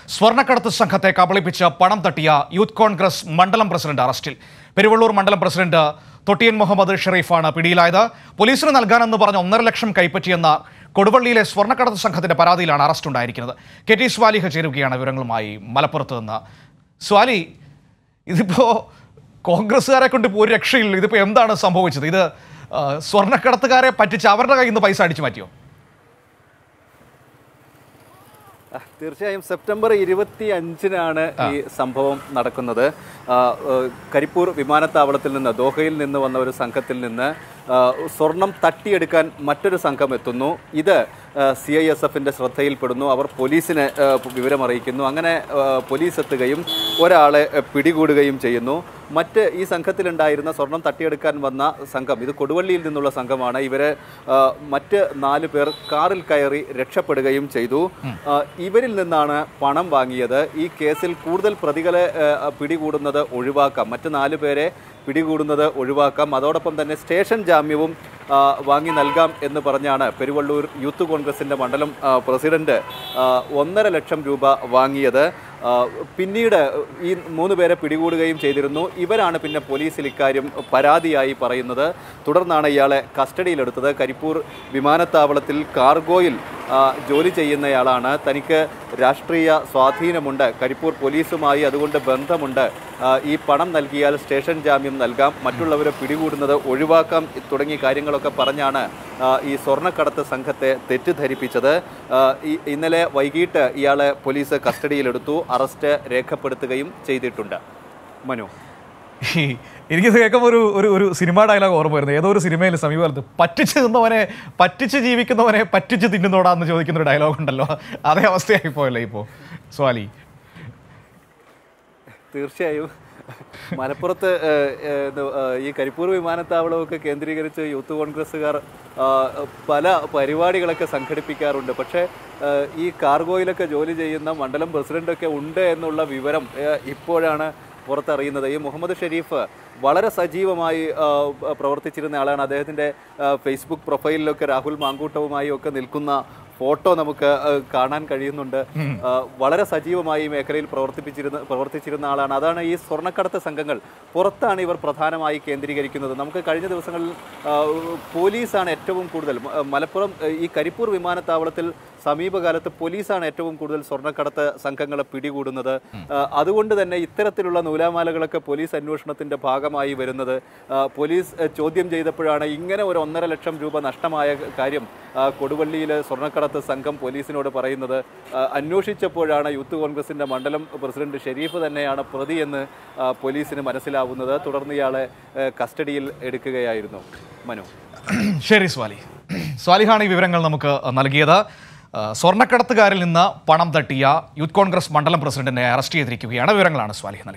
സ്വർണ്ണക്കടത്ത് സംഘത്തെ കബളിപ്പിച്ച് പണം തട്ടിയ യൂത്ത് കോൺഗ്രസ് മണ്ഡലം പ്രസിഡന്റ് അറസ്റ്റിൽ പെരുവള്ളൂർ മണ്ഡലം പ്രസിഡന്റ് തൊട്ടിയൻ മുഹമ്മദ് ഷെറീഫാണ് പിടിയിലായത് പോലീസിന് നൽകാനെന്ന് പറഞ്ഞ ഒന്നര ലക്ഷം കൈപ്പറ്റിയെന്ന കൊടുവള്ളിയിലെ സ്വർണ്ണക്കടത്ത് സംഘത്തിന്റെ പരാതിയിലാണ് അറസ്റ്റ് ഉണ്ടായിരിക്കുന്നത് കെ ടി സ്വാലിഹ ചേരുകയാണ് വിവരങ്ങളുമായി മലപ്പുറത്ത് നിന്ന് സ്വാലി ഇതിപ്പോ കോൺഗ്രസ്സുകാരെ കൊണ്ട് ഇപ്പോൾ ഒരു രക്ഷയില്ല ഇതിപ്പോ എന്താണ് സംഭവിച്ചത് ഇത് ആ, സ്വർണ്ണക്കടത്തുകാരെ പറ്റിച്ച് അവരുടെ കയ്യിൽ നിന്ന് പൈസ അടിച്ചു മാറ്റിയോ ആ, തീർച്ചയായും സെപ്റ്റംബർ ഇരുപത്തി അഞ്ചിനാണ് ഈ സംഭവം നടക്കുന്നത് ആ, ഏ, കരിപ്പൂർ വിമാനത്താവളത്തിൽ നിന്ന് ദോഹയിൽ നിന്ന് വന്ന ഒരു സംഘത്തിൽ നിന്ന് ആ, സ്വർണം തട്ടിയെടുക്കാൻ മറ്റൊരു സംഘം എത്തുന്നു ഇത് സി ഐ എസ് എഫിൻ്റെ ശ്രദ്ധയിൽപ്പെടുന്നു അവർ പോലീസിനെ ആ, വിവരം അറിയിക്കുന്നു അങ്ങനെ ആ, പോലീസ് എത്തുകയും ഒരാളെ ആ, പിടികൂടുകയും ചെയ്യുന്നു മറ്റ് ഈ സംഘത്തിലുണ്ടായിരുന്ന സ്വർണം തട്ടിയെടുക്കാൻ വന്ന സംഘം ഇത് കൊടുവള്ളിയിൽ നിന്നുള്ള സംഘമാണ് ഇവരെ ആ, മറ്റ് നാല് പേർ കാറിൽ കയറി രക്ഷപ്പെടുകയും ചെയ്തു ആ, ഇവരിൽ നിന്നാണ് പണം വാങ്ങിയത് ഈ കേസിൽ കൂടുതൽ പ്രതികളെ ആ, പിടികൂടുന്നത് ഒഴിവാക്കാം മറ്റ് നാല് പേരെ പിടികൂടുന്നത് ഒഴിവാക്കാം അതോടൊപ്പം തന്നെ സ്റ്റേഷൻ ജാമ്യവും ആ, വാങ്ങി നൽകാം എന്ന് പറഞ്ഞാണ് പെരുവള്ളൂർ യൂത്ത് കോൺഗ്രസിൻ്റെ മണ്ഡലം ആ, പ്രസിഡന്റ് ആ, ഒന്നര ലക്ഷം രൂപ വാങ്ങിയത് ആ, പിന്നീട് ഈ മൂന്ന് പേരെ പിടികൂടുകയും ചെയ്തിരുന്നു ഇവരാണ് പിന്നെ പോലീസിൽ ഇക്കാര്യം പരാതിയായി പറയുന്നത് തുടർന്നാണ് ഇയാളെ കസ്റ്റഡിയിലെടുത്തത് കരിപ്പൂർ വിമാനത്താവളത്തിൽ കാർഗോയിൽ ആ, ജോലി ചെയ്യുന്നയാളാണ് തനിക്ക് രാഷ്ട്രീയ സ്വാധീനമുണ്ട് കരിപ്പൂർ പോലീസുമായി അതുകൊണ്ട് ബന്ധമുണ്ട് ആ, ഈ പണം നൽകിയാൽ സ്റ്റേഷൻ ജാമ്യം നൽകാം മറ്റുള്ളവരെ പിടികൂടുന്നത് ഒഴിവാക്കാം തുടങ്ങിയ കാര്യങ്ങളൊക്കെ പറഞ്ഞാണ് ആ, ഈ സ്വർണ്ണക്കടത്ത് സംഘത്തെ തെറ്റിദ്ധരിപ്പിച്ചത് ആ, ഈ ഇന്നലെ വൈകിട്ട് ഇയാളെ പോലീസ് കസ്റ്റഡിയിലെടുത്തു അറസ്റ്റ് രേഖപ്പെടുത്തുകയും ചെയ്തിട്ടുണ്ട് മനു ഈ എനിക്കിത് കേൾക്കുമ്പോൾ ഒരു ഒരു ഒരു സിനിമ ഡയലോഗ് ഓർമ്മ വരുന്നത് ഏതോ ഒരു സിനിമയിൽ സമീപകാലത്ത് പറ്റിച്ച് തിന്നവനെ പറ്റിച്ച് ജീവിക്കുന്നവനെ പറ്റിച്ച് തിന്നുന്നോടാന്ന് ചോദിക്കുന്ന ഒരു ഡയലോഗ് ഉണ്ടല്ലോ അതേ അവസ്ഥയായി പോയല്ലേ ഇപ്പോൾ സ്വാലി തീർച്ചയായും മലപ്പുറത്ത് ഏഹ്, ഏഹ്, ഇത്, ഏഹ്, ഈ കരിപ്പൂർ വിമാനത്താവളമൊക്കെ കേന്ദ്രീകരിച്ച് യൂത്ത് കോൺഗ്രസ്സുകാർ ആ, പല പരിപാടികളൊക്കെ സംഘടിപ്പിക്കാറുണ്ട് പക്ഷേ ഏഹ്, ഈ കാർഗോയിലൊക്കെ ജോലി ചെയ്യുന്ന മണ്ഡലം പ്രസിഡന്റൊക്കെ ഉണ്ട് എന്നുള്ള വിവരം ഏഹ്, ഇപ്പോഴാണ് പുറത്തറിയുന്നത് ഈ മുഹമ്മദ് ഷെരീഫ് വളരെ സജീവമായി ആ, പ്രവർത്തിച്ചിരുന്ന ആളാണ് അദ്ദേഹത്തിൻ്റെ ആ, ഫേസ്ബുക്ക് പ്രൊഫൈലിലൊക്കെ രാഹുൽ മാങ്കൂട്ടവുമായി ഒക്കെ നിൽക്കുന്ന ഫോട്ടോ നമുക്ക് ആ, കാണാൻ കഴിയുന്നുണ്ട് ആ, വളരെ സജീവമായി ഈ മേഖലയിൽ പ്രവർത്തിപ്പിച്ചിരുന്ന പ്രവർത്തിച്ചിരുന്ന ആളാണ് അതാണ് ഈ സ്വർണ്ണക്കടത്ത് സംഘങ്ങൾ പുറത്താണ് ഇവർ പ്രധാനമായി കേന്ദ്രീകരിക്കുന്നത് നമുക്ക് കഴിഞ്ഞ ദിവസങ്ങളിൽ ആ, പോലീസാണ് ഏറ്റവും കൂടുതൽ മ- മലപ്പുറം ആ, ഈ കരിപ്പൂർ വിമാനത്താവളത്തിൽ സമീപകാലത്ത് പോലീസാണ് ഏറ്റവും കൂടുതൽ സ്വർണ്ണക്കടത്ത് സംഘങ്ങളെ പിടികൂടുന്നത് ആ, അതുകൊണ്ട് തന്നെ ഇത്തരത്തിലുള്ള നൂലാമാലകളൊക്കെ പോലീസ് അന്വേഷണത്തിന്റെ ഭാഗമായി വരുന്നത് ആ, പോലീസ് ആ, ചോദ്യം ചെയ്തപ്പോഴാണ് ഇങ്ങനെ ഒരു ഒന്നര ലക്ഷം രൂപ നഷ്ടമായ കാര്യം ആ, കൊടുവള്ളിയിലെ സ്വർണ്ണക്കടത്ത് സംഘം പോലീസിനോട് പറയുന്നത് ആ, അന്വേഷിച്ചപ്പോഴാണ് യൂത്ത് കോൺഗ്രസിന്റെ മണ്ഡലം പ്രസിഡന്റ് ഷെരീഫ് തന്നെയാണ് പ്രതിയെന്ന് ആ, പോലീസിന് മനസ്സിലാവുന്നത് തുടർന്ന് ഇയാളെ ആ, കസ്റ്റഡിയിൽ എടുക്കുകയായിരുന്നു മനു ശരി സ്വാലി സ്വാലിഹാണ് ഈ വിവരങ്ങൾ നമുക്ക് നൽകിയത് ആ, സ്വർണ്ണക്കടത്തുകാരിൽ നിന്ന് പണം തട്ടിയ യൂത്ത് കോൺഗ്രസ് മണ്ഡലം പ്രസിഡന്റിനെ അറസ്റ്റ് ചെയ്തിരിക്കുകയാണ് വിവരങ്ങളാണ് സ്വാലിഹ് നൽകിയത്